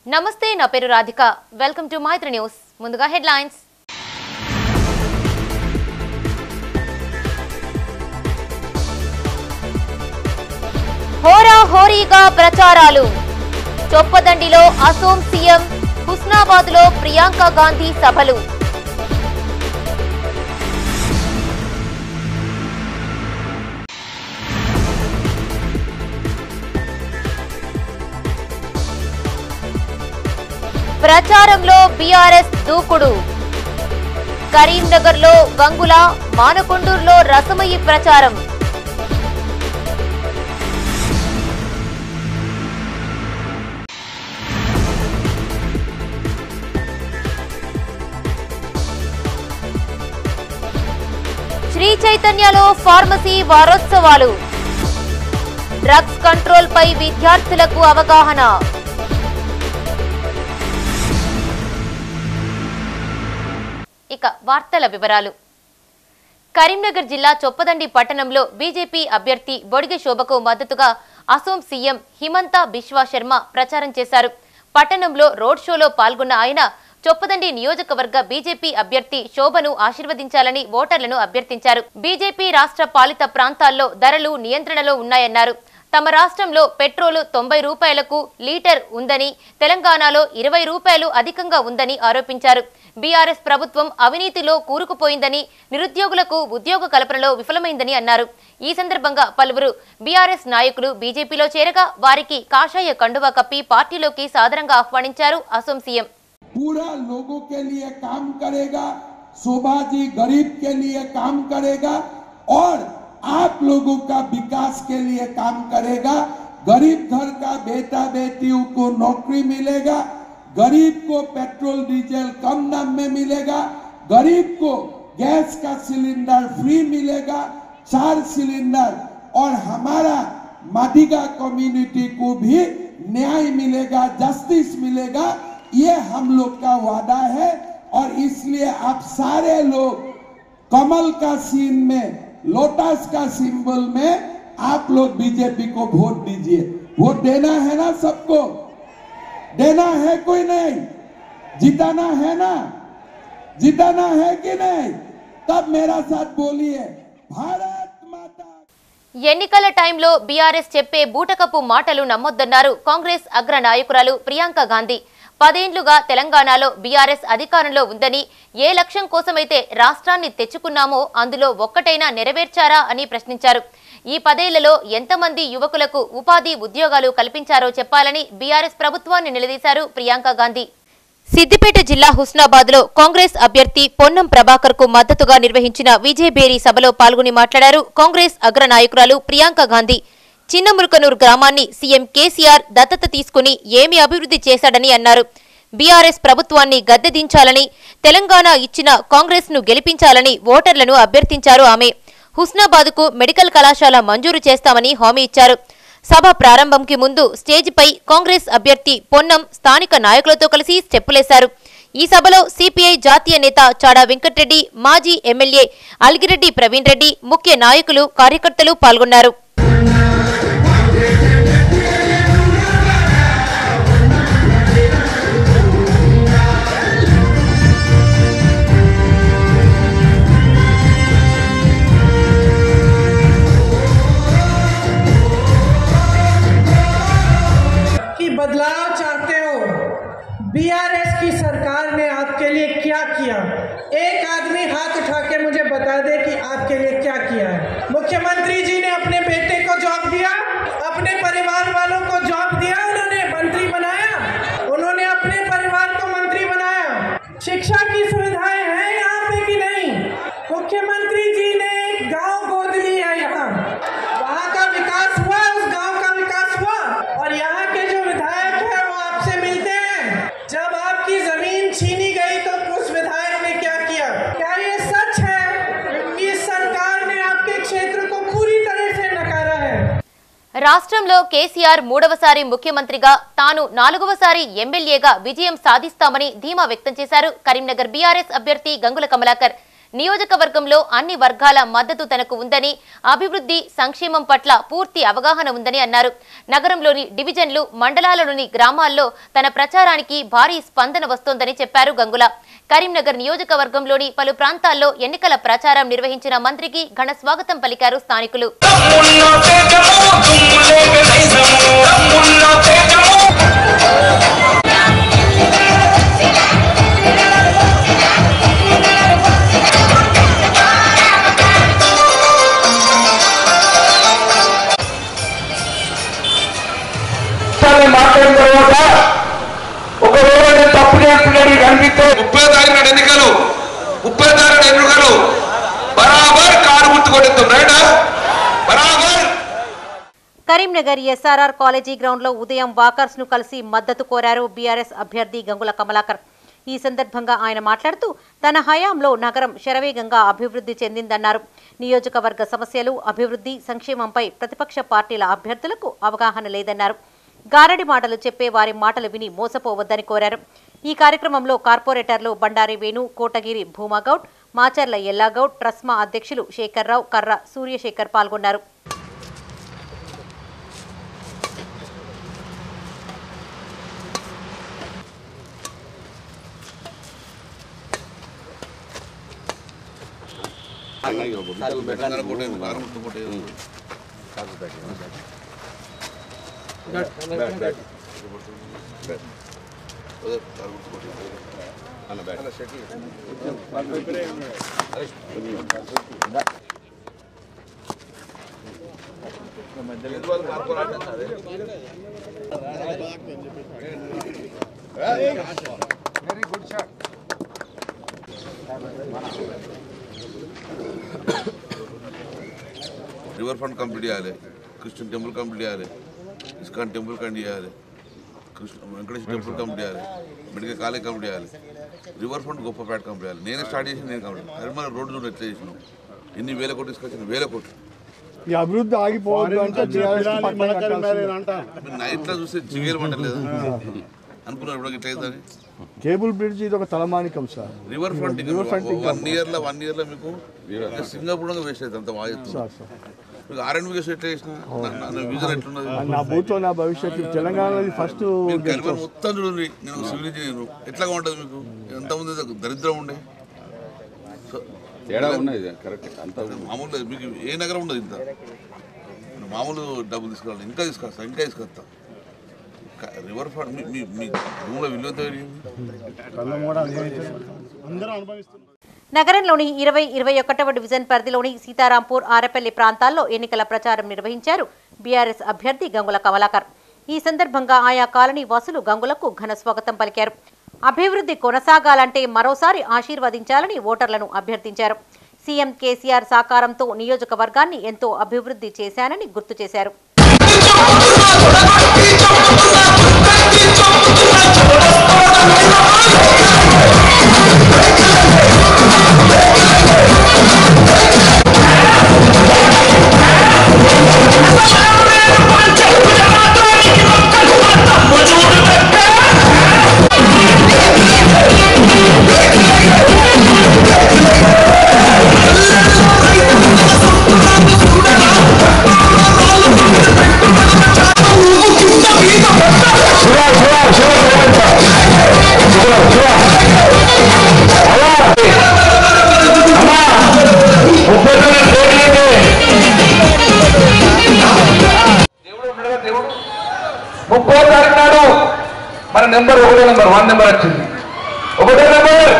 నమస్తే నా పేరు Radhika welcome to Maithri news ముందుగా హెడ్లైన్స్ హోరా హోరీగా ప్రచారాలు చొప్పదండిలో అసోం సీఎం హుస్నాబాద్ లో ప్రియాంక గాంధీ సభలు ప్రచారంలో బీఆర్ఎస్ దూకుడు కరీంనగర్ లో గంగుల మానకొండూరులో రసమయి ప్రచారం శ్రీ చైతన్యలో ఫార్మసీ వారోత్సవాలు డ్రగ్స్ కంట్రోల్ పై విద్యార్థులకు అవగాహన ఇక వార్తల వివరాలు కరీంనగర్ జిల్లా చొప్పదండి పట్టణంలో బీజేపీ అభ్యర్థి బొడిగె శోభకు మద్దతుగా అసోం సీఎం హిమంత బిశ్వా శర్మ ప్రచారం చేశారు పట్టణంలో రోడ్ షోలో పాల్గొన్న ఆయన చొప్పదండి నియోజకవర్గ బీజేపీ అభ్యర్థి శోభను ఆశీర్వదించాలని ఓటర్లను అభ్యర్థించారు బీజేపీ రాష్ట్ర పాలిత ప్రాంతాల్లో ధరలు నియంత్రణలో ఉన్నాయన్నారు తమ రాష్ట్రంలో పెట్రోలు తొంభై రూపాయలకు లీటర్ ఉందని తెలంగాణలో ఇరవై రూపాయలు అధికంగా ఉందని ఆరోపించారు బీఆర్ఎస్ ప్రభుత్వం అవినీతిలో కూరుకుపోయిందని నిరుద్యోగులకు ఉద్యోగ కల్పనలో విఫలమైందని అన్నారు ఈ సందర్భంగా పలువురు బీఆర్ఎస్ నాయకులు బీజేపీలో చేరగా వారికి కాషాయ కండువా కప్పి పార్టీలోకి సాదరంగా ఆహ్వానించారు అసోం సీఎం पूरा लोगों के लिए काम करेगा शोभा जी गरीब के लिए काम करेगा और आप लोगों का विकास के लिए काम करेगा गरीब घर का बेटा बेटियों को नौकरी मिलेगा गरीब को पेट्रोल डीजल कम दाम में मिलेगा गरीब को गैस का सिलेंडर फ्री मिलेगा चार सिलेंडर और हमारा मादिगा कम्युनिटी को भी न्याय मिलेगा जस्टिस मिलेगा ये हम लोग का वादा है और इसलिए आप सारे लोग कमल का सीन में लोटस का सिंबल में आप लोग बीजेपी को वोट दीजिए वोट देना है ना सबको देना है कोई नहीं जिताना है ना जिताना है कि नहीं तब मेरा साथ बोलिए भारत माता ఎన్నికల టైంలో బీఆర్ఎస్ చెప్పే బూటకపు మాటలు నమ్మొద్దన్నారు కాంగ్రెస్ అగ్ర నాయకురాలు ప్రియాంక గాంధీ పదేండ్లుగా తెలంగాణలో బీఆర్ఎస్ అధికారంలో ఉందని ఏ లక్ష్యం కోసమైతే రాష్ట్రాన్ని తెచ్చుకున్నామో అందులో ఒక్కటైనా నెరవేర్చారా అని ప్రశ్నించారు ఈ పదేళ్లలో ఎంతమంది యువకులకు ఉపాధి ఉద్యోగాలు కల్పించారో చెప్పాలని బీఆర్ఎస్ ప్రభుత్వాన్ని నిలదీశారు ప్రియాంక గాంధీ సిద్దిపేట జిల్లా హుస్నాబాద్ లో కాంగ్రెస్ అభ్యర్థి పొన్నం ప్రభాకర్ కు మద్దతుగా నిర్వహించిన విజయబేరి సభలో పాల్గొని మాట్లాడారు కాంగ్రెస్ అగ్ర నాయకురాలు ప్రియాంక గాంధీ చిన్నమురుకనూరు గ్రామాన్ని సీఎం కేసీఆర్ దత్తత తీసుకుని ఏమి అభివృద్ధి చేశాడని అన్నారు బీఆర్ఎస్ ప్రభుత్వాన్ని గద్దెదించాలని తెలంగాణ ఇచ్చిన కాంగ్రెస్ ను గెలిపించాలని ఓటర్లను అభ్యర్థించారు ఆమె హుస్నాబాద్ కు మెడికల్ కళాశాల మంజూరు చేస్తామని హామీ ఇచ్చారు సభ ప్రారంభంకి ముందు స్టేజిపై కాంగ్రెస్ అభ్యర్థి పొన్నం స్థానిక నాయకులతో కలిసి స్టెప్పులేశారు ఈ సభలో సిపిఐ జాతీయ నేత చాడా వెంకటరెడ్డి మాజీ ఎమ్మెల్యే అల్గిరెడ్డి ప్రవీణ్ రెడ్డి ముఖ్య నాయకులు కార్యకర్తలు పాల్గొన్నారు कि बदलाव चाहते हो बीआरएस की सरकार ने आपके लिए क्या किया एक आदमी हाथ उठा के मुझे बता दे कि आपके लिए क्या किया है मुख्यमंत्री जी ने अपने बेटे को जॉब दिया अपने परिवार वालों को जॉब दिया उन्होंने मंत्री बनाया उन्होंने अपने परिवार को मंत्री बनाया शिक्षा की सुविधाएं हैं यहाँ पे कि नहीं मुख्यमंत्री जी ने एक गांव गोद लिया यहाँ वहाँ का विकास हुआ उस गांव का विकास हुआ और यहाँ के जो विधायक है वो आपसे मिलते हैं जब आपकी जमीन छीनी गई तो उस विधायक ने क्या किया क्या ये सच है कि इस सरकार ने आपके क्षेत्र को पूरी तरह से नकारा है రాష్ట్రంలో కేసీఆర్ మూడవసారి ముఖ్యమంత్రిగా తాను నాలుగవసారి ఎమ్మెల్యేగా విజయం సాధిస్తామని ధీమా వ్యక్తం చేశారు కరీంనగర్ బీఆర్ఎస్ అభ్యర్థి గంగుల కమలాకర్ నియోజకవర్గంలో అన్ని వర్గాల మద్దతు తనకు ఉందని అభివృద్ధి సంక్షేమం పట్ల పూర్తి అవగాహన ఉందని అన్నారు నగరంలోని డివిజన్లు మండలాలలోని గ్రామాల్లో తన ప్రచారానికి భారీ స్పందన వస్తోందని చెప్పారు గంగుల కరీంనగర్ నియోజకవర్గంలోని పలు ప్రాంతాల్లో ఎన్నికల ప్రచారం నిర్వహించిన మంత్రికి ఘన స్వాగతం పలికారు స్థానికులు తమ్ముళ్ళో తేజము తుమ్ములేక నైజము తమ్ముళ్ళో తేజము ఒకసారి మాట్లాడిన తర్వాత ఒకవేళ నేను తప్పు చేస్తున్నట్టు కనిపిస్తే ముప్పై తారీఖు నాడు ఎన్నికలు ముప్పై తారీఖు ఎన్నికలు బరాబర్ కారు గుర్తు కొట్టేద్దాం రైటా బరాబర్ కరీంనగర్ ఎస్ఆర్ఆర్ కాలేజీ గ్రౌండ్లో ఉదయం వాకర్స్ ను కలిసి మద్దతు కోరారు బీఆర్ఎస్ అభ్యర్థి గంగుల కమలాకర్ ఈ సందర్భంగా ఆయన మాట్లాడుతూ తన హయాంలో నగరం శరవేగంగా అభివృద్ధి చెందిందన్నారు నియోజకవర్గ సమస్యలు అభివృద్ధి సంక్షేమంపై ప్రతిపక్ష పార్టీల అభ్యర్థులకు అవగాహన లేదన్నారు గారడి మాటలు చెప్పే వారి మాటలు విని మోసపోవద్దని కోరారు ఈ కార్యక్రమంలో కార్పొరేటర్లు బండారి వేణు కోటగిరి భూమాగౌడ్ మాచర్ల ఎల్లాగౌడ్ ట్రస్మా అధ్యక్షులు శేఖర్రావు కర్ర సూర్యశేఖర్ పాల్గొన్నారు రివర్ ఫ్రంట్ కంప్లీట్ చేయాలి క్రిస్టియన్ టెంపుల్ కంప్లీట్ చేయాలి ఇస్కాన్ టెంపుల్ కంప్లీట్ చేయాలి కృష్ణ వెంకటేశ్వర టెంపుల్ కంప్లీట్ చేయాలి మెడికల్ కాలేజ్ కంప్లీట్ చేయాలి రివర్ ఫ్రంట్ గొప్ప ప్యాట్ కంప్లీట్ చేయాలి నేనే స్టార్ట్ చేసి నేను కంప్లీట్ అది మన రోడ్డు చూడ ఎట్లా చేసినాం ఎన్ని వేల కోట్లు తీసుకొచ్చిన వేల కోట్లు ఈ అభివృద్ధి ఆగిపోవద్దు అంటే టీఆర్ఎస్ కి పట్టం కట్టాల్సిందే. నైట్లో చూస్తే జిగేలు పట్టలేదు అనుకున్నారు ఇప్పుడు ఇట్లా అవుతుందని కేబుల్ బ్రిడ్జ్ ఇది ఒక తలమానికం sir river front one year లో వన్ ఇయర్ లో మీకు ఇంకా సింగపూర్ వేస్ట్ అవుతుంది అంత బాగా చెప్తుంది. సార్ సార్ మీకు ఆర్ఎండ్ వేస్ట్ ఎట్లా చేసిన విజన్ ఎట్లున్నది నా భూతో నా భవిష్యత్తు తెలంగాణది ఫస్ట్ మీరు కరిమన్ మొత్తం చూడండి నేను సివిల్ ఇంజనీర్ ఎట్లా ఉంటుంది మీకు ఎంత ఉంది దరిద్రం ఉండే సో తేడా ఉన్నది కరెక్ట్ అంతా మామూలు లేదు. మీకు ఏ నగరం ఉండదు ఇంత నేను మామూలు డబ్బులు తీసుకురావాలి ఇంకా తీసుకొస్తా ఇంకా తీసుకొస్తా క- రివర్ ఫ్రంట్ మీ మీ మీ భూమిలో విలువ ఎంత పెరిగింది అందరూ అనుభవిస్తున్నారు నగరంలోని ఇరవై ఇరవై ఒకటవ డివిజన్ పరిధిలోని సీతారాంపూర్ ఆరపల్లి ప్రాంతాల్లో ఎన్నికల ప్రచారం నిర్వహించారు బీఆర్ఎస్ అభ్యర్థి గంగుల కమలాకర్ ఈ సందర్భంగా ఆయా కాలనీ వాసులు గంగులకు ఘన స్వాగతం పలికారు అభివృద్ధి కొనసాగాలంటే మరోసారి ఆశీర్వదించాలని ఓటర్లను అభ్యర్థించారు సీఎం కేసీఆర్ సాకారంతో నియోజకవర్గాన్ని ఎంతో అభివృద్ధి చేశానని గుర్తు చేశారు దేవుడు ఉన్నాడా దేవుడు ముప్పై తారీఖు నాడు మన నెంబర్ ఒకటో నెంబర్ వన్ నెంబర్ వచ్చింది ఒకటో నెంబర్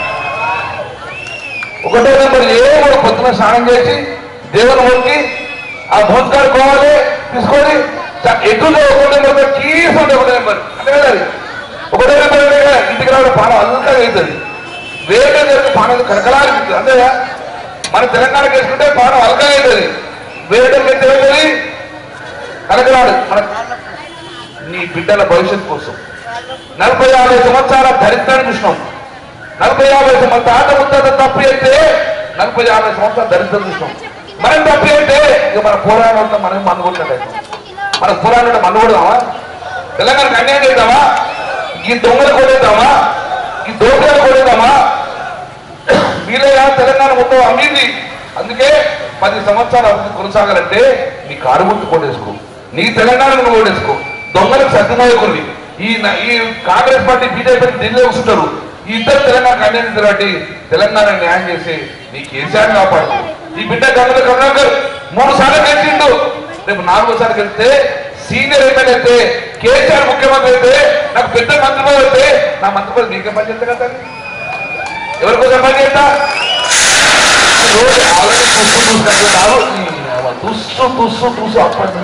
ఒకటో నెంబర్ ఏ కూడా పొద్దున స్నానం చేసి దేవుని మొక్కి ఆ భూతకాడు పోవాలి తీసుకొని చ- ఎటులో ఒకటో నెంబర్ కీస్ ఉంటే ఒకటో నెంబర్ అంటే కదా అది ఒకటో నెంబర్ అంటే కదా ఇంటికి రావడం పానం అంతా అవుతుంది వేరే జరిగిన పానం కరకలాడుతుంది అంతే కదా? మన తెలంగాణకి వేసుకుంటే పానం అలకా అవుతుంది వేరే తెలియదు కలకలాడు మన నీ బిడ్డల భవిష్యత్తు కోసం నలభై యాభై సంవత్సరాల దరిద్రాన్ని చూసినాం నలభై యాభై సంవత్సరాల తాత ముత్తాత తప్పు అయితే నలభై యాభై సంవత్సరాల దరిద్రం చూసినాం మనం తప్పు అయితే ఇక మన పోరాటంతో మనం మనుగొట్టలేదు మన పోరాటం మనుగొడదామా తెలంగాణకు అన్యాయం చేద్దామా ఈ దొంగలు కొడేద్దామా ఈ దోపిడీలు కొడేద్దామా మీరే కాదు తెలంగాణ మొత్తం అమ్మింది అందుకే పది సంవత్సరాలు అభివృద్ధి కొనసాగాలంటే నీ కారు గుర్తు కొట్టేసుకో నీ తెలంగాణకు నువ్వు ఓడేసుకో దొంగలకు సత్యనాయకుల్ని ఈ న- ఈ కాంగ్రెస్ పార్టీ బీజేపీ ఢిల్లీ వస్తుంటారు ఈ ఇద్దరు తెలంగాణ అన్యాయం కాబట్టి తెలంగాణ న్యాయం చేసి నీ కేసీఆర్ కాపాడు ఈ బిడ్డ గంగల కరుణాకర్ మూడు సార్లు గెలిచిండు రేపు నాలుగోసారి గెలిస్తే సీనియర్ ఎమ్మెల్యే అయితే కేసీఆర్ ముఖ్యమంత్రి అయితే నాకు పెద్ద మంత్రి పదవి అయితే నా మంత్రి పదవి నీకే పని చేస్తా కదా ఎవరి కోసం పని చేస్తా రోజు ఆల్రెడీ తుస్సు చూసుకుంటున్నారు తుస్సు తుస్సు తుస్సు అప్పటి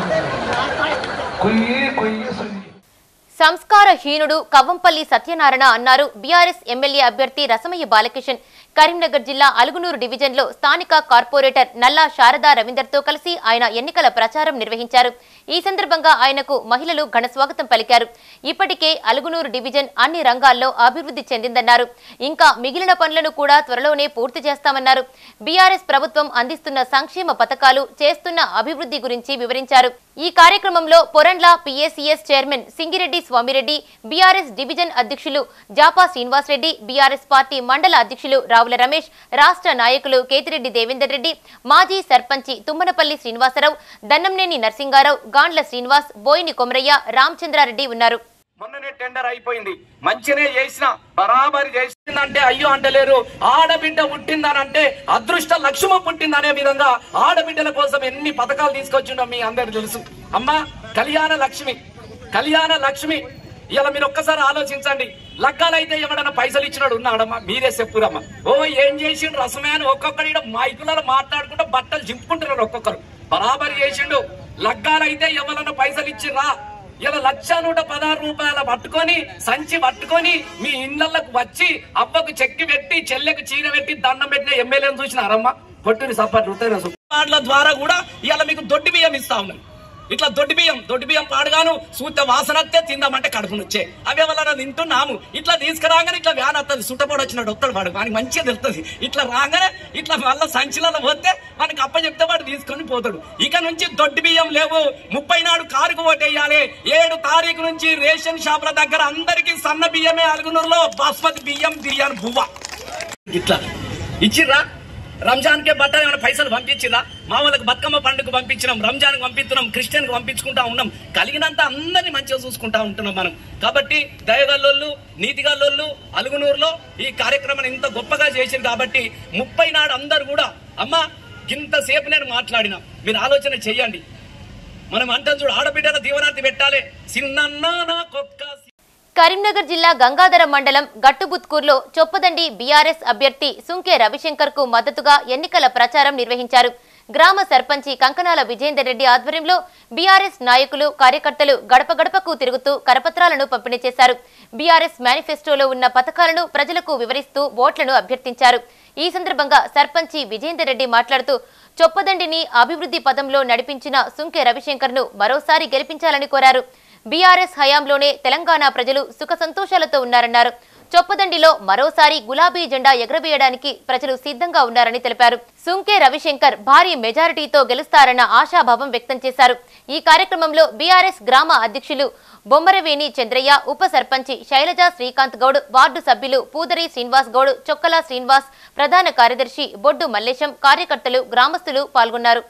కుయ్యి కుయ్యి సుయ్యి సంస్కారహీనుడు కవ్వంపల్లి సత్యనారాయణ అన్నారు బీఆర్ఎస్ ఎమ్మెల్యే అభ్యర్థి రసమయ్య బాలకిషన్ కరీంనగర్ జిల్లా అలుగునూరు డివిజన్లో స్థానిక కార్పొరేటర్ నల్లా శారదా రవీందర్తో కలిసి ఆయన ఎన్నికల ప్రచారం నిర్వహించారు ఈ సందర్భంగా ఆయనకు మహిళలు ఘన స్వాగతం పలికారు ఇప్పటికే అలుగునూరు డివిజన్ అన్ని రంగాల్లో అభివృద్ధి చెందిందన్నారు ఇంకా మిగిలిన పనులను కూడా త్వరలోనే పూర్తి చేస్తామన్నారు బీఆర్ఎస్ ప్రభుత్వం అందిస్తున్న సంక్షేమ పథకాలు చేస్తున్న అభివృద్ధి గురించి వివరించారు ఈ కార్యక్రమంలో Porandla PACS chairman Singireddy Swamireddy BRS division అధ్యక్షులు జాపా శ్రీనివాసరెడ్డి బీఆర్ఎస్ పార్టీ మండల అధ్యక్షులు రావుల రమేష్ రాష్ట్ర నాయకులు కేతిరెడ్డి దేవేందర్ రెడ్డి మాజీ సర్పంచి తుమ్మనపల్లి శ్రీనివాసరావు దన్నంనేని నరసింగారావు గాండ్ల శ్రీనివాస్ బోయిని కొమరయ్య రామచంద్రారెడ్డి ఉన్నారు మొన్ననే టెండర్ అయిపోయింది మంచినే చేసిన బరాబరి చేసిందంటే అయ్యో అంటలేరు ఆడబిడ్డ పుట్టిందనంటే అదృష్ట లక్ష్మ పుట్టిందనే విధంగా ఆడబిడ్డల కోసం ఎన్ని పథకాలు తీసుకొచ్చిండో మీ అందరికి తెలుసు అమ్మా కళ్యాణ లక్ష్మి కళ్యాణ లక్ష్మి ఇలా మీరు ఒక్కసారి ఆలోచించండి లగ్గాలైతే ఎవడన్నా పైసలు ఇచ్చినాడు ఉన్నాడమ్మా మీరే చెప్పురమ్మా ఓ ఏం చేసిండు రసమే అని ఒక్కొక్కడు ఈడ మైకులలో మాట్లాడుకుంటూ బట్టలు చింపుకుంటున్నారు ఒక్కొక్కరు బరాబరి చేసిండు లగ్గాలైతే ఎవరన్నా పైసలు ఇచ్చిర్రా ఇలా లక్ష నూట పదహారు రూపాయల పట్టుకొని సంచి పట్టుకొని మీ ఇళ్లకు వచ్చి అవ్వకు చెక్కి పెట్టి చెల్లెకు చీర పెట్టి దండం పెట్టిన ఎమ్మెల్యేని చూసినారమ్మా పొట్టుని సప్పట్లు వాటిల ద్వారా కూడా ఇవాళ మీకు దొడ్డి బియ్యం ఇస్తా ఉన్నాం ఇట్లా దొడ్డి బియ్యం దొడ్డి బియ్యం పాడుగాను సూత వాసనత్తే తిందామంటే కడుపు నొచ్చే అవి వల్ల తింటున్నాము ఇట్లా తీసుకురాగానే ఇట్లా వ్యాన్ వస్తుంది సుట్టపోడు వచ్చినాడు వస్తాడు వాడు వానికి మంచిగా తెలుస్తుంది ఇట్లా రాగానే ఇట్లా మళ్ళీ సంచిలలో పోతే మనకి అప్ప చెప్తే వాడు తీసుకొని పోతాడు ఇక నుంచి దొడ్డి బియ్యం లేవు ముప్పై నాడు కారుకు ఓటేయాలి ఏడు తారీఖు నుంచి రేషన్ షాపుల దగ్గర అందరికీ సన్న బియ్యమే అలుగునూరులో బాస్మతి బియ్యం బిర్యానీ బువ్వ ఇట్లా ఇచ్చిర్రా రంజాన్ కే బట్ట ఏమైనా పైసలు పంపించిరా మా వాళ్ళకి బతుకమ్మ పండుగ పంపించినాం రంజాన్ కి పంపిస్తున్నాం క్రిస్టియన్ కి పంపించుకుంటా ఉన్నాం కలిగినంత అందరినీ మంచిగా చూసుకుంటా ఉంటున్నాం మనం కాబట్టి దయగల్లోళ్ళు నీతిగల్లోళ్ళు అలుగునూరులో ఈ కార్యక్రమాన్ని ఇంత గొప్పగా చేసింది కాబట్టి ముప్పై నాడు అందరు కూడా అమ్మా ఇంతసేపు నేను మాట్లాడినా మీరు ఆలోచన చెయ్యండి మనం అంటాం చూడు ఆడబిడ్డల దీవనార్థి పెట్టాలి చిన్న నాకొక్క కరీంనగర్ జిల్లా గంగాధర మండలం గట్టుబుత్కూర్లో చొప్పదండి బీఆర్ఎస్ అభ్యర్థి సుంకే రవిశంకర్ కు మద్దతుగా ఎన్నికల ప్రచారం నిర్వహించారు గ్రామ సర్పంచి కంకనాల విజేందర్ రెడ్డి ఆధ్వర్యంలో బీఆర్ఎస్ నాయకులు కార్యకర్తలు గడప గడపకు తిరుగుతూ కరపత్రాలను పంపిణీ చేశారు బీఆర్ఎస్ మేనిఫెస్టోలో ఉన్న పథకాలను ప్రజలకు వివరిస్తూ ఓట్లను అభ్యర్థించారు ఈ సందర్భంగా సర్పంచి విజేందర్ రెడ్డి మాట్లాడుతూ చొప్పదండిని అభివృద్ధి పదంలో నడిపించిన సుంకే రవిశంకర్ ను మరోసారి గెలిపించాలని కోరారు బీఆర్ఎస్ హయాంలోనే తెలంగాణ ప్రజలు సుఖ సంతోషాలతో ఉన్నారన్నారు చొప్పదండిలో మరోసారి గులాబీ జెండా ఎగరవేయడానికి ప్రజలు సిద్ధంగా ఉన్నారని తెలిపారు సుంకే రవిశంకర్ భారీ మెజారిటీతో గెలుస్తారన్న ఆశాభావం వ్యక్తం చేశారు ఈ కార్యక్రమంలో బీఆర్ఎస్ గ్రామ అధ్యక్షులు బొమ్మరవేణి చంద్రయ్య ఉప సర్పంచి శైలజ శ్రీకాంత్ గౌడ్ వార్డు సభ్యులు పూదరి శ్రీనివాస్ గౌడ్ చొక్కల శ్రీనివాస్ ప్రధాన కార్యదర్శి బొడ్డు మల్లేశం కార్యకర్తలు గ్రామస్తులు పాల్గొన్నారు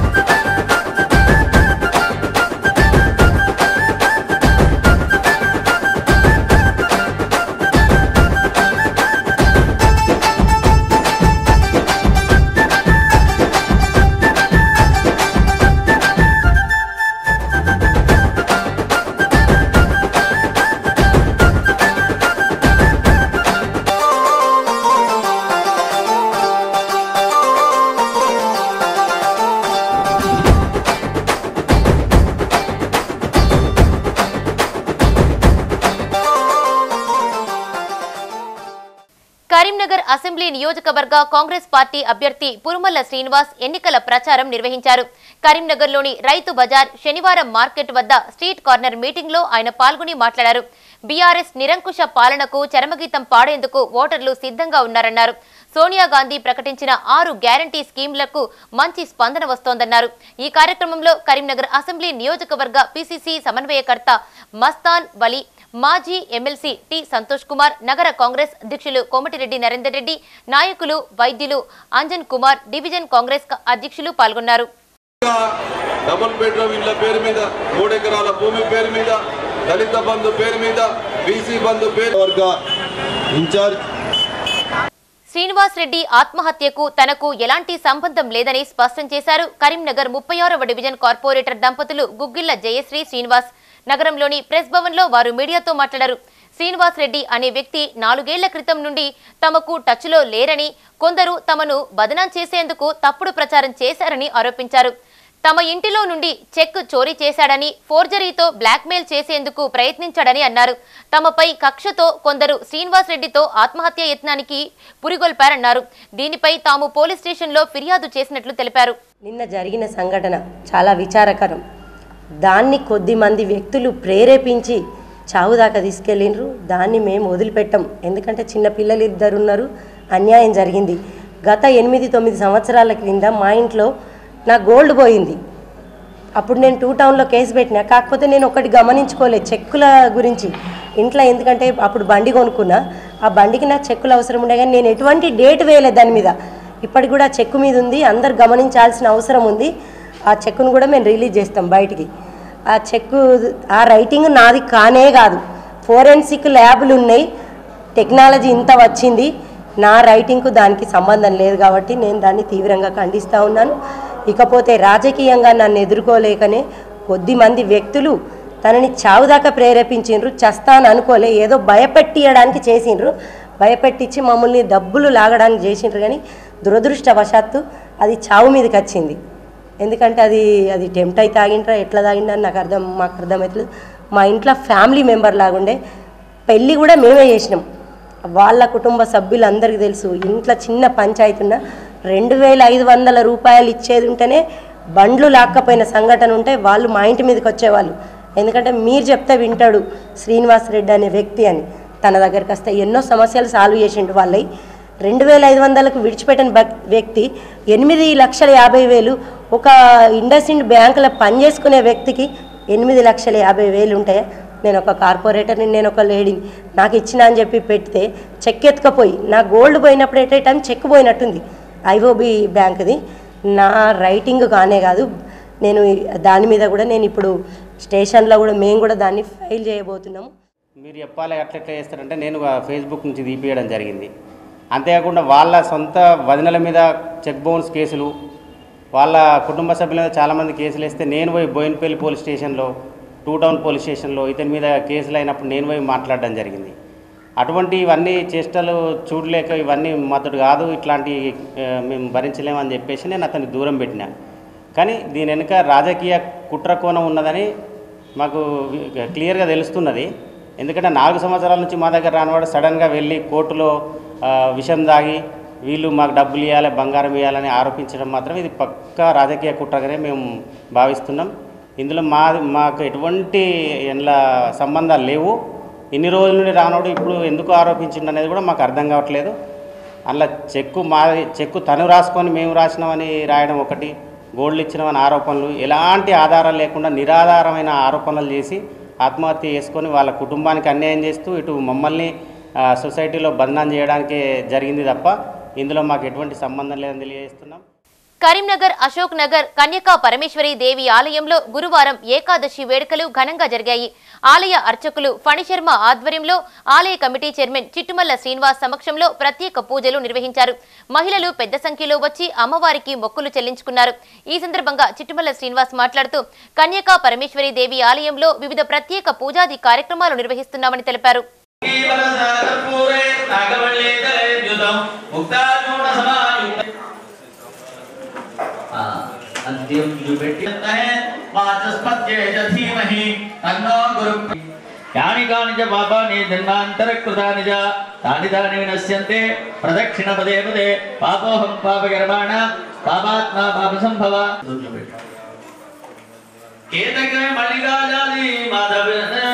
కరీంనగర్ అసెంబ్లీ నియోజకవర్గ కాంగ్రెస్ పార్టీ అభ్యర్థి పురుమల్ల శ్రీనివాస్ ఎన్నికల ప్రచారం నిర్వహించారు కరీంనగర్లోని రైతు బజార్ శనివారం మార్కెట్ వద్ద స్ట్రీట్ కార్నర్ మీటింగ్ లో ఆయన పాల్గొని మాట్లాడారు బీఆర్ఎస్ నిరంకుశ పాలనకు చరమగీతం పాడేందుకు ఓటర్లు సిద్ధంగా ఉన్నారన్నారు సోనియా గాంధీ ప్రకటించిన ఆరు గ్యారంటీ స్కీంలకు మంచి స్పందన వస్తోందన్నారు ఈ కార్యక్రమంలో కరీంనగర్ అసెంబ్లీ నియోజకవర్గ పిసిసి సమన్వయకర్త మస్తాన్ వలి మాజీ ఎమ్మెల్సీ టి సంతోష్ కుమార్ నగర కాంగ్రెస్ అధ్యక్షులు కోమటిరెడ్డి నరేందర్ రెడ్డి నాయకులు వైద్యులు అంజన్ కుమార్ డివిజన్ కాంగ్రెస్ క- అధ్యక్షులు పాల్గొన్నారు డబుల్ బెడ్రూమ్ ఇళ్ల పేరు మీద మూడు ఎకరాల భూమి పేరు మీద దళిత బంధు పేరు మీద బీసీ బంధు పేరు వర్గ ఇన్ఛార్జ్ శ్రీనివాస్ రెడ్డి ఆత్మహత్యకు తనకు ఎలాంటి సంబంధం లేదని స్పష్టం చేశారు కరీంనగర్ ముప్పై ఆరవ డివిజన్ కార్పొరేటర్ దంపతులు గుగ్గిళ్ల జయశ్రీ శ్రీనివాస్ నగరంలోని ప్రెస్ భవన్ లో వారు మీడియాతో మాట్లాడారు శ్రీనివాస్ రెడ్డి అనే వ్యక్తి నాలుగేళ్ల క్రితం నుండి తమకు టచ్లో లేరని కొందరు తమను బదనాం చేసేందుకు తప్పుడు ప్రచారం చేశారని ఆరోపించారు తమ ఇంటిలో నుండి చెక్ చోరీ చేశాడని ఫోర్జరీతో బ్లాక్మెయిల్ చేసేందుకు ప్రయత్నించాడని అన్నారు తమపై కక్షతో కొందరు శ్రీనివాస్ రెడ్డితో ఆత్మహత్య యత్నానికి పురిగొల్పారన్నారు దీనిపై తాము పోలీస్ స్టేషన్లో ఫిర్యాదు చేసినట్లు తెలిపారు నిన్న జరిగిన సంఘటన చాలా విచారకరం దాన్ని కొద్ది మంది వ్యక్తులు ప్రేరేపించి చావు దాకా తీసుకెళ్ళిండ్రు దాన్ని మేము వదిలిపెట్టాం ఎందుకంటే చిన్న పిల్లలు ఇద్దరు ఉన్నారు అన్యాయం జరిగింది గత ఎనిమిది తొమ్మిది సంవత్సరాల క్రింద మా ఇంట్లో నా గోల్డ్ పోయింది అప్పుడు నేను టూ టౌన్లో కేసు పెట్టినా కాకపోతే నేను ఒకటి గమనించుకోలేదు చెక్కుల గురించి ఇంట్లో ఎందుకంటే అప్పుడు బండి కొనుక్కున్నా ఆ బండికి నాకు చెక్కులు అవసరం ఉండే కానీ నేను ఎటువంటి డేట్ వేయలేదు దాని మీద ఇప్పటికి కూడా ఆ చెక్కు మీద ఉంది అందరు గమనించాల్సిన అవసరం ఉంది ఆ చెక్కును కూడా మేము రిలీజ్ చేస్తాం బయటికి ఆ చెక్కు ఆ రైటింగ్ నాది కానే కాదు ఫోరెన్సిక్ ల్యాబులు ఉన్నాయి టెక్నాలజీ ఇంత వచ్చింది నా రైటింగ్కు దానికి సంబంధం లేదు కాబట్టి నేను దాన్ని తీవ్రంగా ఖండిస్తూ ఉన్నాను ఇకపోతే రాజకీయంగా నన్ను ఎదుర్కోలేకనే కొద్ది మంది వ్యక్తులు తనని చావు దాకా ప్రేరేపించిండ్రు చస్తాను అనుకోలే ఏదో భయపెట్టియడానికి చేసిండ్రు భయపెట్టించి మమ్మల్ని డబ్బులు లాగడానికి చేసిండ్రు కానీ దురదృష్టవశాత్తు అది చావు మీదకి వచ్చింది ఎందుకంటే అది అది టెంప్ట్ అయి తాగిండ్రా ఎట్లా తాగిండ్రా అని నాకు అర్థం మాకు అర్థమవుతుంది మా ఇంట్లో ఫ్యామిలీ మెంబర్ లాగుండే పెళ్ళి కూడా మేమే చేసినాం వాళ్ళ కుటుంబ సభ్యులందరికీ తెలుసు ఇంట్లో చిన్న పంచాయతీ ఉన్న రెండు వేల ఐదు వందల రూపాయలు ఇచ్చేది ఉంటేనే బండ్లు లాక్కపోయిన సంఘటన ఉంటే వాళ్ళు మా ఇంటి మీదకి వచ్చేవాళ్ళు ఎందుకంటే మీరు చెప్తే వింటాడు శ్రీనివాస్ రెడ్డి అనే వ్యక్తి అని తన దగ్గరికి వస్తే ఎన్నో సమస్యలు సాల్వ్ చేసిండు వాళ్ళవి రెండు వేల ఐదు వందలకు విడిచిపెట్టిన బక్- వ్యక్తి ఎనిమిది లక్షల యాభై వేలు ఒక ఇండస్ ఇండ్ బ్యాంకులో పనిచేసుకునే వ్యక్తికి ఎనిమిది లక్షల యాభై వేలు ఉంటాయా నేను ఒక కార్పొరేటర్ని నేను ఒక లేడీని నాకు ఇచ్చిన అని చెప్పి పెడితే చెక్ ఎత్తుకపోయి నా గోల్డ్ పోయినప్పుడు ఎట్ టైం చెక్ పోయినట్టుంది ఐఓబి బ్యాంక్ది నా రైటింగ్ కానే కాదు నేను దాని మీద కూడా నేను ఇప్పుడు స్టేషన్లో కూడా మేము కూడా దాన్ని ఫైల్ చేయబోతున్నాము మీరు చెప్పాలి అట్లా ఎట్లా చేస్తారంటే నేను ఆ ఫేస్బుక్ నుంచి తీపియడం జరిగింది అంతేకాకుండా వాళ్ళ సొంత వదినల మీద చెక్ బౌన్స్ కేసులు వాళ్ళ కుటుంబ సభ్యుల మీద చాలామంది కేసులు వేస్తే నేను పోయి బోయినపల్లి పోలీస్ స్టేషన్లో టూ టౌన్ పోలీస్ స్టేషన్లో ఇతని మీద కేసులు అయినప్పుడు నేను పోయి మాట్లాడడం జరిగింది అటువంటి ఇవన్నీ చేష్టలు చూడలేక ఇవన్నీ మద్దతు కాదు ఇట్లాంటి ఆ, మేము భరించలేమని చెప్పేసి నేను అతన్ని దూరం పెట్టినా కానీ దీని వెనుక రాజకీయ కుట్ర కోణం ఉన్నదని మాకు వి- క్లియర్గా తెలుస్తున్నది ఎందుకంటే నాలుగు సంవత్సరాల నుంచి మా దగ్గర రానివాడు సడన్గా వెళ్ళి కోర్టులో ఆ, విషం దాగి వీళ్ళు మాకు డబ్బులు ఇవ్వాలి బంగారం ఇవ్వాలని ఆరోపించడం మాత్రం ఇది పక్కా రాజకీయ కుట్రగానే మేము భావిస్తున్నాం ఇందులో మా మాకు ఎటువంటి ఎండ్ల సంబంధాలు లేవు ఇన్ని రోజుల నుండి రానోడు ఇప్పుడు ఎందుకు ఆరోపించిండు అనేది కూడా మాకు అర్థం కావట్లేదు అందులో చెక్కు మా చెక్కు తను రాసుకొని మేము రాసినామని రాయడం ఒకటి గోల్డ్ ఇచ్చినామని ఆరోపణలు ఎలాంటి ఆధారాలు లేకుండా నిరాధారమైన ఆరోపణలు చేసి ఆత్మహత్య చేసుకొని వాళ్ళ కుటుంబానికి అన్యాయం చేస్తూ ఇటు మమ్మల్ని ఆ, సొసైటీలో బంధనం చేయడానికే జరిగింది తప్ప ఇందులో మాకు ఎటువంటి సంబంధం లేదని తెలియజేస్తున్నాం కరీంనగర్ అశోక్ నగర్ కన్యకా పరమేశ్వరి దేవి ఆలయంలో గురువారం ఏకాదశి వేడుకలు ఘనంగా జరిగాయి ఆలయ అర్చకులు ఫణిశర్మ ఆధ్వర్యంలో ఆలయ కమిటీ చైర్మన్ చిట్టుమల్ల శ్రీనివాస్ సమక్షంలో ప్రత్యేక పూజలు నిర్వహించారు మహిళలు పెద్ద సంఖ్యలో వచ్చి అమ్మవారికి మొక్కులు చెల్లించుకున్నారు ఈ సందర్భంగా చిట్టుమల్ల శ్రీనివాస్ మాట్లాడుతూ కన్యకా పరమేశ్వరి దేవి ఆలయంలో వివిధ ప్రత్యేక పూజాది కార్యక్రమాలు నిర్వహిస్తున్నామని తెలిపారు अंतिम जो बेटी है वाचस्पत्ये च धीमहि तन्नो गुरु यानि कानि च पापानि जन्मान्तरकृतानि च तानि तानि विनश्यन्ते प्रदक्षिणपदे पदे पापोऽहं पापकर्माणां पापात्मा पापसम्भव केतके मल्लिकाजादि माधव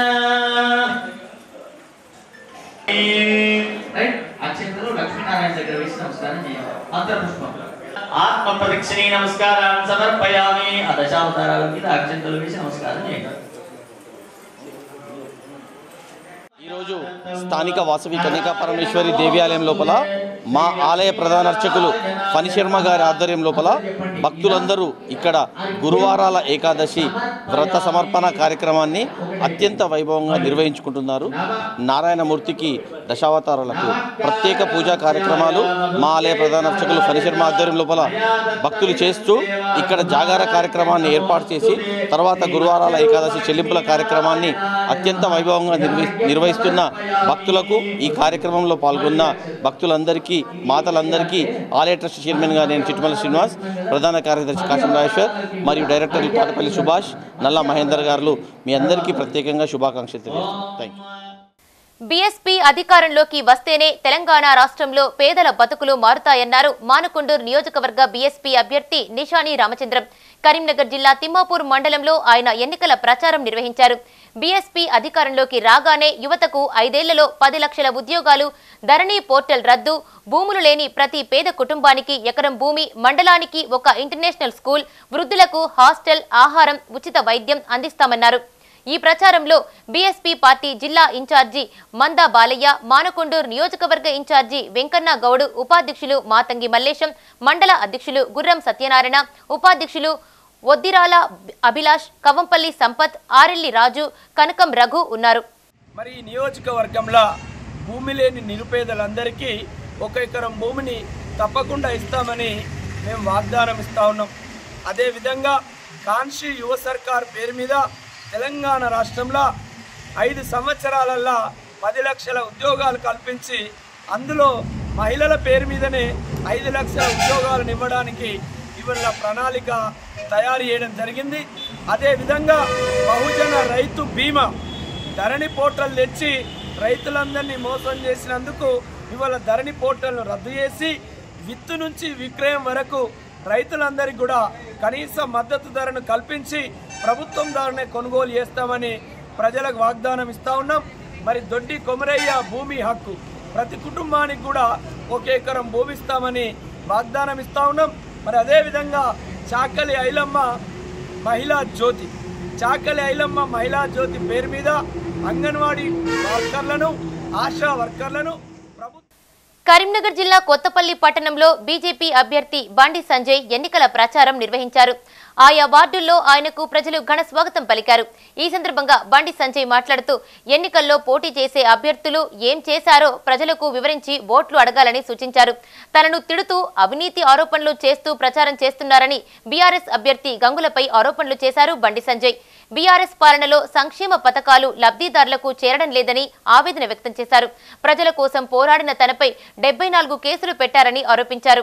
అక్షంతలు లక్ష్మీనారాయణ దగ్గర వేసి నమస్కారం చేయాలి అంతర్పుష్పం ఆత్మ ప్రదక్షిణీ నమస్కారాన్ని సమర్పయామి ఆ దశావతారాల మీద అక్షంతలు వేసి నమస్కారం చేయాలి ఈరోజు స్థానిక వాసవి కన్యకా పరమేశ్వరి దేవాలయం లోపల మా ఆలయ ప్రధాన అర్చకులు ఫణి శర్మ గారి ఆధ్వర్యం లోపల భక్తులందరూ ఇక్కడ గురువారాల ఏకాదశి వ్రత సమర్పణ కార్యక్రమాన్ని అత్యంత వైభవంగా నిర్వహించుకుంటున్నారు నారాయణమూర్తికి దశావతారాలకు ప్రత్యేక పూజా కార్యక్రమాలు మా ఆలయ ప్రధాన అర్చకులు ఫణి శర్మ ఆధ్వర్యం లోపల భక్తులు చేస్తూ ఇక్కడ జాగార కార్యక్రమాన్ని ఏర్పాటు చేసి తర్వాత గురువారాల ఏకాదశి చెల్లింపుల కార్యక్రమాన్ని అత్యంత వైభవంగా నిర్వహి నిర్వహిస్తున్న భక్తులకు ఈ కార్యక్రమంలో పాల్గొన్న భక్తులందరికీ మాతలందరికీ ఆలయ ట్రస్ట్ చైర్మన్గా నేను చిట్టుమల శ్రీనివాస్ ప్రధాన కార్యదర్శి కాశం రాజేశ్వర్ మరియు డైరెక్టర్లు తాటపల్లి సుభాష్ నల్ల మహేందర్ గారు మీ అందరికీ ప్రత్యేకంగా శుభాకాంక్షలు తెలియజేస్తున్నాను థ్యాంక్ యూ బీఎస్పీ అధికారంలోకి వస్తేనే తెలంగాణ రాష్ట్రంలో పేదల బతుకులు మారుతాయన్నారు మానకొండూరు నియోజకవర్గ బీఎస్పీ అభ్యర్థి నిషాని రామచంద్రం కరీంనగర్ జిల్లా తిమ్మాపూర్ మండలంలో ఆయన ఎన్నికల ప్రచారం నిర్వహించారు బీఎస్పీ అధికారంలోకి రాగానే యువతకు ఐదేళ్లలో పది లక్షల ఉద్యోగాలు ధరణి పోర్టల్ రద్దు భూములు లేని ప్రతి పేద కుటుంబానికి ఎకరం భూమి మండలానికి ఒక ఇంటర్నేషనల్ స్కూల్ వృద్ధులకు హాస్టల్ ఆహారం ఉచిత వైద్యం అందిస్తామన్నారు ఈ ప్రచారంలో బీఎస్పీ పార్టీ జిల్లా ఇన్ఛార్జి మందా బాలయ్య మానకొండూరు నియోజకవర్గ ఇన్ఛార్జి వెంకన్న గౌడ్ ఉపాధ్యక్షులు మాతంగి మల్లేశం మండల అధ్యక్షులు గుర్రం సత్యనారాయణ ఉపాధ్యక్షులు ఒద్దిరాల అభిలాష్ కవంపల్లి సంపత్ ఆరెల్లి రాజు కనకం రఘు ఉన్నారు మరి ఈ నియోజకవర్గంలో భూమి లేని నిరుపేదలందరికీ ఒక ఎకరం భూమిని తప్పకుండా ఇస్తామని మేము వాగ్దానం ఇస్తా ఉన్నాం అదేవిధంగా కాన్షి యువ సర్కార్ పేరు మీద తెలంగాణ రాష్ట్రంలో ఐదు సంవత్సరాలల్లా పది లక్షల ఉద్యోగాలు కల్పించి అందులో మహిళల పేరు మీదనే ఐదు లక్షల ఉద్యోగాలను ఇవ్వడానికి ఇవాళ ప్రణాళిక తయారు చేయడం జరిగింది అదేవిధంగా బహుజన రైతు బీమా ధరణి పోర్టల్ తెచ్చి రైతులందరినీ మోసం చేసినందుకు ఇవాళ ధరణి పోర్టల్ను రద్దు చేసి విత్తు నుంచి విక్రయం వరకు రైతులందరికీ కూడా కనీస మద్దతు ధరను కల్పించి ప్రభుత్వం ధరనే కొనుగోలు చేస్తామని ప్రజలకు వాగ్దానం ఇస్తా ఉన్నాం మరి దొడ్డి కొమరయ్య భూమి హక్కు ప్రతి కుటుంబానికి కూడా ఒక ఎకరం భూమి ఇస్తామని వాగ్దానం ఇస్తా ఉన్నాం మరి అదేవిధంగా చాకలి ఐలమ్మ మహిళా జ్యోతి చాకలి ఐలమ్మ మహిళా జ్యోతి పేరు మీద అంగన్వాడీ వర్కర్లను ఆశా వర్కర్లను కరీంనగర్ జిల్లా కొత్తపల్లి పట్టణంలో బీజేపీ అభ్యర్థి బండి సంజయ్ ఎన్నికల ప్రచారం నిర్వహించారు ఆయా వార్డుల్లో ఆయనకు ప్రజలు ఘన స్వాగతం పలికారు ఈ సందర్భంగా బండి సంజయ్ మాట్లాడుతూ ఎన్నికల్లో పోటీ చేసే అభ్యర్థులు ఏం చేశారో ప్రజలకు వివరించి ఓట్లు అడగాలని సూచించారు తనను తిడుతూ అవినీతి ఆరోపణలు చేస్తూ ప్రచారం చేస్తున్నారని బీఆర్ఎస్ అభ్యర్థి గంగులపై ఆరోపణలు చేశారు బండి సంజయ్ బీఆర్ఎస్ పాలనలో సంక్షేమ పథకాలు లబ్ధిదారులకు చేరడం లేదని ఆవేదన వ్యక్తం చేశారు ప్రజల కోసం పోరాడిన తనపై డెబ్బై నాలుగు కేసులు పెట్టారని ఆరోపించారు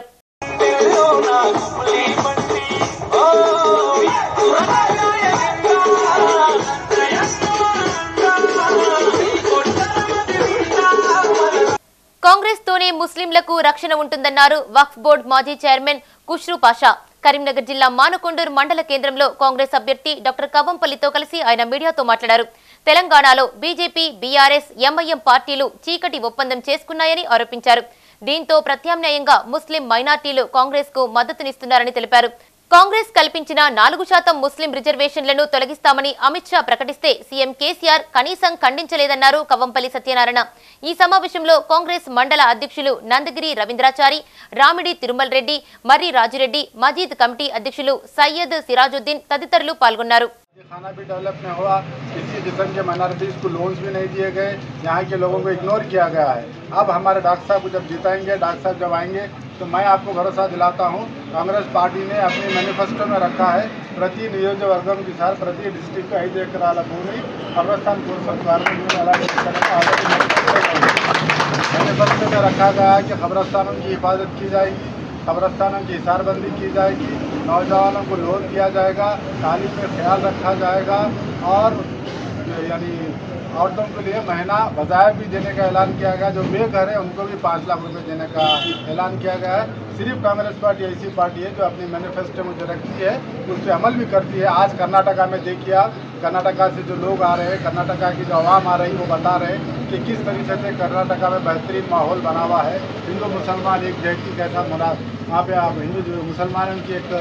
కాంగ్రెస్ తోనే ముస్లింలకు రక్షణ ఉంటుందన్నారు వక్ఫ్ బోర్డు మాజీ చైర్మన్ కుష్రు పాషా కరీంనగర్ జిల్లా మానకొండూరు మండల కేంద్రంలో కాంగ్రెస్ అభ్యర్థి డాక్టర్ కవంపల్లితో కలిసి ఆయన మీడియాతో మాట్లాడారు తెలంగాణలో బీజేపీ బీఆర్ఎస్ ఎంఐఎం పార్టీలు చీకటి ఒప్పందం చేసుకున్నాయని ఆరోపించారు దీంతో ప్రత్యామ్నాయంగా ముస్లిం మైనార్టీలు కాంగ్రెస్ కు మద్దతునిస్తున్నారని తెలిపారు కాంగ్రెస్ కల్పించిన నాలుగు శాతం ముస్లిం రిజర్వేషన్లను తొలగిస్తామని అమిత్ షా ప్రకటిస్తే సీఎం కేసీఆర్ కనీసం ఖండించలేదన్నారు కవంపల్లి సత్యనారాయణ ఈ సమావేశంలో కాంగ్రెస్ మండల అధ్యక్షులు నందగిరి రవీంద్రాచారి రామిడి తిరుమల్ రెడ్డి మర్రి రాజురెడ్డి మజీద్ కమిటీ అధ్యక్షులు సయ్యద్ సిరాజుద్దీన్ తదితరులు పాల్గొన్నారు खाना भी डेवलप नहीं हुआ किसी किस्म के माइनॉरिटीज़ को लोन्स भी नहीं दिए गए यहाँ के लोगों को इग्नोर किया गया है अब हमारे डॉक्टर साहब को जब जिताएंगे डॉक्टर साहब जब आएंगे तो मैं आपको भरोसा दिलाता हूँ कांग्रेस पार्टी ने अपने मैनिफेस्टो में रखा है प्रति नियोजकवर्गों के साथ प्रति डिस्ट्रिक्ट को ఐదు ఎకరాల భూమి కబ్రస్థాన్ పురస్కాर में भूमि अलॉट करने का ऑलरेडी मैनिफेस्टो में रखा गया है कि कब्रस्तानों की हिफाजत की जाएगी कब्रस्तानों की हिसारबंदी की जाएगी नौजवानों को लोन दिया जाएगा तालीम में ख्याल रखा जाएगा और यानी औरतों के लिए महीना बजाय भी देने का ऐलान किया गया जो बेघर है उनको भी पाँच लाख रुपए देने का ऐलान किया गया है सिर्फ कांग्रेस पार्टी ऐसी पार्टी है जो अपनी मैनिफेस्टो में जो रखती है उस पर अमल भी करती है आज कर्नाटका में देखिए आप कर्नाटका से जो लोग आ रहे हैं कर्नाटका की जो आवाम आ रही है वो बता रहे हैं कि किस तरीके से कर्नाटका में बेहतरीन माहौल बना हुआ है हिंदू मुसलमान एक जैसी कैसा मुरा वहाँ पे आप हिंदू जो मुसलमानों की एक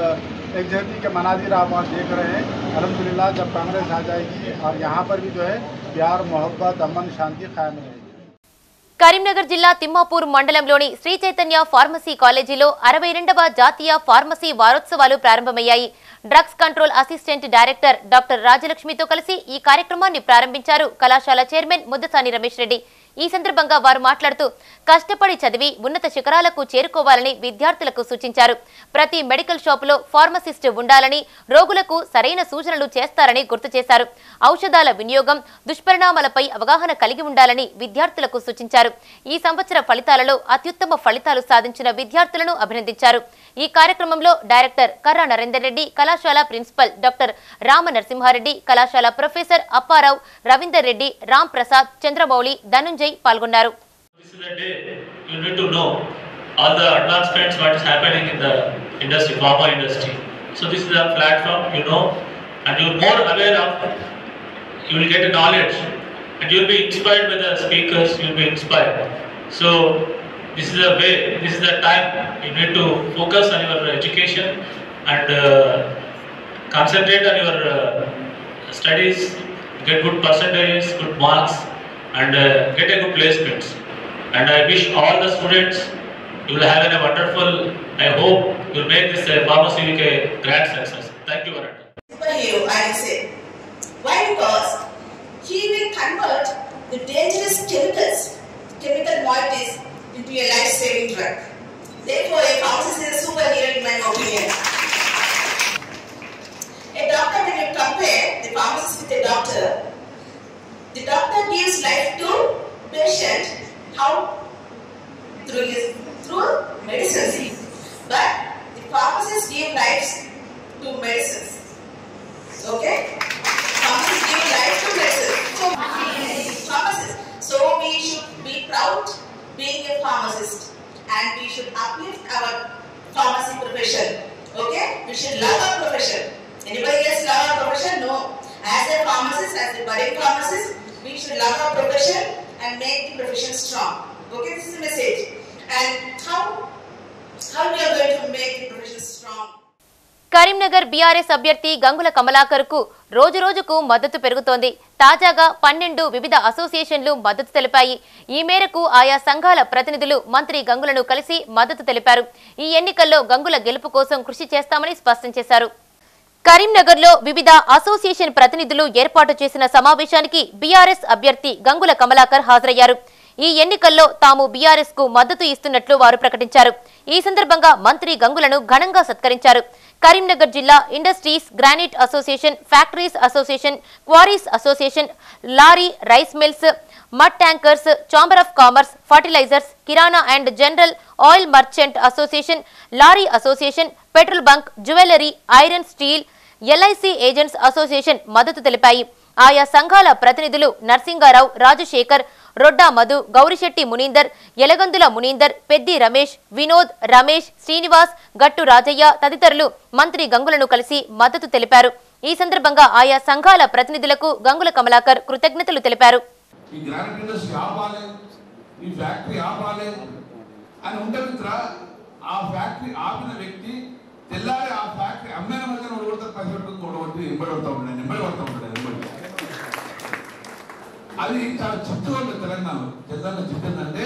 एकजहती के मनाजिर आप वहाँ देख रहे हैं अलहमदिल्ला जब कांग्रेस आ जाएगी और यहाँ पर भी जो है प्यार मोहब्बत अमन शांति कायम रहेगी కరీంనగర్ జిల్లా తిమ్మాపూర్ మండలంలోని శ్రీ చైతన్య ఫార్మసీ కాలేజీలో అరవై రెండవ జాతీయ ఫార్మసీ వారోత్సవాలు ప్రారంభమయ్యాయి drugs control assistant director doctor రాజలక్ష్మితో కలిసి ఈ కార్యక్రమాన్ని ప్రారంభించారు కళాశాల చైర్మన్ ముద్దసాని రమేష్ రెడ్డి ఈ సందర్భంగా వారు మాట్లాడుతూ కష్టపడి చదివి ఉన్నత శిఖరాలకు చేరుకోవాలని విద్యార్థులకు సూచించారు ప్రతి మెడికల్ షాపులో ఫార్మసిస్ట్ ఉండాలని రోగులకు సరైన సూచనలు చేస్తారని గుర్తు చేశారు ఔషధాల వినియోగం దుష్పరిణామాలపై అవగాహన కలిగి ఉండాలని విద్యార్థులకు సూచించారు ఈ సంవత్సర ఫలితాలలో అత్యుత్తమ ఫలితాలు సాధించిన విద్యార్థులను అభినందించారు ఈ కార్యక్రమంలో డైరెక్టర్ కర్రా నరేందర్ రెడ్డి కళాశాల ప్రిన్సిపల్ డాక్టర్ రామ నరసింహారెడ్డి కళాశాల ప్రొఫెసర్ అప్పారావు రవీందర్ రెడ్డి రామ్ ప్రసాద్ చంద్రమౌళి ధనుంజయ్ పాల్గొన్నారు This is a day you need to know all the advancements what is happening in the industry, pharma industry. So this is a platform you know, and you're more aware of. You will get a knowledge, and you'll be inspired by the speakers. You'll be inspired. So this is a way. This is the time you need to focus on your education and uh, concentrate on your uh, studies. Get good percentages, good marks, and uh, get a good placements. And I wish all the students you will have a wonderful. I hope you will make this uh, pharmacy week a grand success. Thank you very much. superhero, I will say. Why? Because he will convert the dangerous chemicals, chemical moieties into a life-saving drug. Therefore, a pharmacist is a superhero in my opinion. A doctor, when you compare the pharmacist with a doctor, the doctor gives life to patient. How? Through his through medicines. But the pharmacist give lives to medicines. Okay? Pharmacists give life to medicine. So, pharmacist. So we should be proud being a pharmacist and we should uplift our pharmacy profession. Okay? We should love our profession. Anybody else love our profession? No. As a pharmacist, as a budding pharmacist, we should love our profession and make the profession strong. Okay, this is the message. And how how we are going to make the profession strong? Karimnagar BRS అభ్యర్థి గంగుల కమలాకర్కు రోజు రోజుకు మద్దతు పెరుగుతోంది తాజాగా పన్నెండు వివిధ అసోసియేషన్లు మద్దతు తెలిపాయి ఈ మేరకు ఆయా సంఘాల ప్రతినిధులు మంత్రి గంగులను కలిసి మద్దతు తెలిపారు ఈ ఎన్నికల్లో గంగుల గెలుపు కోసం కృషి చేస్తామని స్పష్టం చేశారు కరీంనగర్లో వివిధ అసోసియేషన్ ప్రతినిధులు ఏర్పాటు చేసిన సమావేశానికి బీఆర్ఎస్ అభ్యర్థి గంగుల కమలాకర్ హాజరయ్యారు ఈ ఎన్నికల్లో తాము బీఆర్ఎస్ కు మద్దతు ఇస్తున్నట్లు వారు ప్రకటించారు ఈ సందర్భంగా మంత్రి గంగులను ఘనంగా సత్కరించారు కరీంనగర్ జిల్లా industries granite association factories association quarries association lorry rice mills mud tankers chamber of commerce fertilizers కిరాణా and general oil merchant association lorry association petrol bunk jewellery iron steel LIC agents association మద్దతు తెలిపాయి ఆయా సంఘాల ప్రతినిధులు నర్సింగారావు రాజశేఖర్ రొడ్డా మధు గౌరిశెట్టి మునీందర్ ఎలగందుల మునీందర్ పెద్ది రమేష్ వినోద్ రమేష్ శ్రీనివాస్ గట్టు రాజయ్య తదితరులు మంత్రి గంగులను కలిసి మద్దతు తెలిపారు ఈ సందర్భంగా ఆయా సంఘాల ప్రతినిధులకు గంగుల కమలాకర్ కృతజ్ఞతలు తెలిపారు ఈ గ్రానైట్ ఇండస్ట్రీ ఆపాలి ఈ ఫ్యాక్టరీ ఆపాలి అని ఉంటే మిత్ర ఆ ఫ్యాక్టరీ ఆపిన వ్యక్తి తెల్లారి ఆ ఫ్యాక్టరీ అమ్మిన మధ్యన ఓడగొడతారు పది పెట్టుకుని ఓడగొట్టి ఎంబడి పడుతూ ఉంటాడు ఎంబడి పడుతూ ఉంటాడు ఎంబడి అది చాలా చిత్తుగా ఉంది తెలంగాణలో తెలంగాణ చిత్తు ఏంటంటే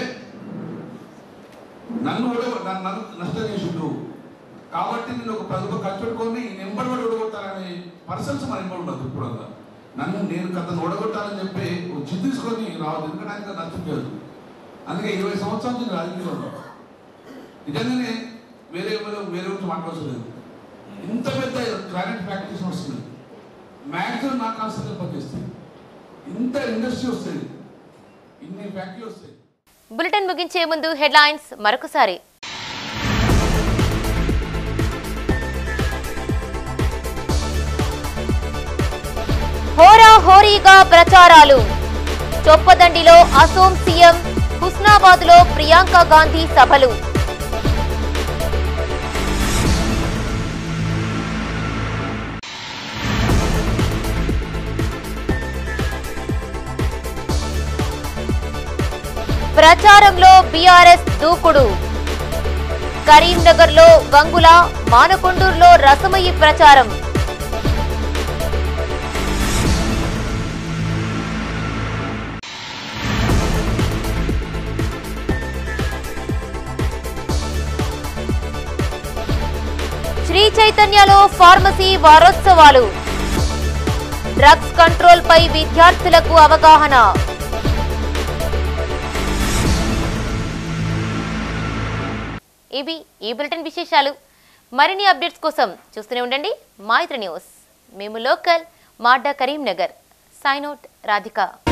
నన్ను ఓడ నన్ను నన్ను నష్టం చేసిండు కాబట్టి నేను ఒక పది రూపాయలు ఖర్చు పెట్టుకొని నెంబర్ పడి ఓడగొట్టాలని పర్సన్స్ మన నెంబర్ ఉండదు ఇప్పుడు అంతా నన్ను నేను కథను ఓడగొట్టాలని చెప్పి ఒక జిద్దు తీసుకొని రావద్దు ఎందుకంటే ఆయనకు నచ్చలేదు అందుకే ఇరవై సంవత్సరాల నుంచి రాజకీయంలో ఉన్నాను. నిజంగానే వేరే వేరే వేరే గురించి మాట్లాడలేదు ఇంత పెద్ద గ్రానైట్ ఫ్యాక్టరీస్ వస్తుంది మ్యాక్సిమం నా కాన్సెప్ట్ పనిచేస్తాయి ఇంత ఇండస్ట్రీ వస్తుంది ఇన్ని ఫ్యాక్టరీ వస్తాయి బులెటిన్ ముగించే ముందు హెడ్లైన్స్ మరొకసారి హోరా హోరీగా ప్రచారాలు చొప్పదండిలో అసోం సీఎం హుస్నాబాద్ లో ప్రియాంక గాంధీ సభలు ప్రచారంలో బీఆర్ఎస్ దూకుడు కరీంనగర్లో గంగుల మానకొండూరులో రసమయి ప్రచారం శ్రీ చైతన్యలో ఫార్మసీ వారోత్సవాలు డ్రగ్స్ కంట్రోల్ పై విద్యార్థులకు అవగాహన ఇవి ఈ బులెటిన్ విశేషాలు మరిన్ని అప్డేట్స్ కోసం చూస్తూనే ఉండండి మైత్రి న్యూస్ మేము లోకల్ మాడ్డా కరీంనగర్ సైనోట్ రాధిక